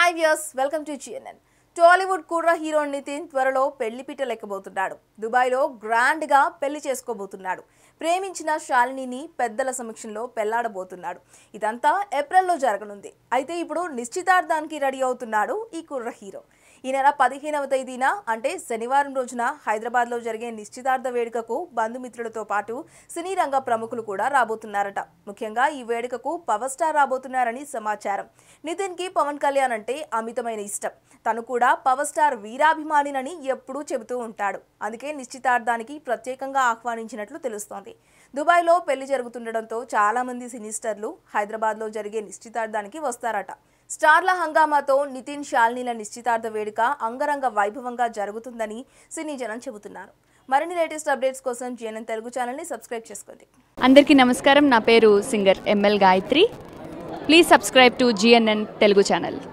hi views welcome to GNN Tollywood కుర్ర hero Nitin త్వరలో పెళ్లి పీట లెక్కబోతున్నాడు దుబాయ్లో గ్రాండ్గా పెళ్లి చేసుకోబోతున్నాడు ప్రేమించిన శాలినిని పెద్దల సమక్షంలో పెళ్లాడబోతున్నాడు ఇదంతా ఏప్రిల్లో జరగనుంది అయితే ఇప్పుడు నిశ్చితార్థానికి రెడీ అవుతున్నాడు ఈ కుర్ర హీరో ఈ నెల పదిహేనవ తేదీన అంటే శనివారం రోజున హైదరాబాద్లో జరిగే నిశ్చితార్థ వేడుకకు బంధుమిత్రులతో పాటు సినీ రంగ ప్రముఖులు కూడా రాబోతున్నారట ముఖ్యంగా ఈ వేడుకకు పవర్ స్టార్ రాబోతున్నారని సమాచారం నితిన్కి పవన్ కళ్యాణ్ అంటే అమితమైన ఇష్టం తను కూడా పవర్ స్టార్ వీరాభిమానినని ఎప్పుడూ చెబుతూ ఉంటాడు అందుకే నిశ్చితార్థానికి ప్రత్యేకంగా ఆహ్వానించినట్లు తెలుస్తోంది దుబాయ్లో పెళ్లి జరుగుతుండడంతో చాలా మంది సినీ స్టార్లు హైదరాబాద్లో జరిగే నిశ్చితార్థానికి వస్తారట స్టార్ల హంగామాతో నితిన్ శాలినీల నిశ్చితార్థ వేడుక అంగరంగ వైభవంగా జరుగుతుందని సినీ జనం చెబుతున్నారు మరిన్ని లేటెస్ట్ అప్డేట్స్ కోసం జిఎన్ఎన్ తెలుగు ఛానల్ని సబ్స్క్రైబ్ చేసుకోండి అందరికీ నమస్కారం నా పేరు singer ML Gayatri please subscribe to GNN Telugu channel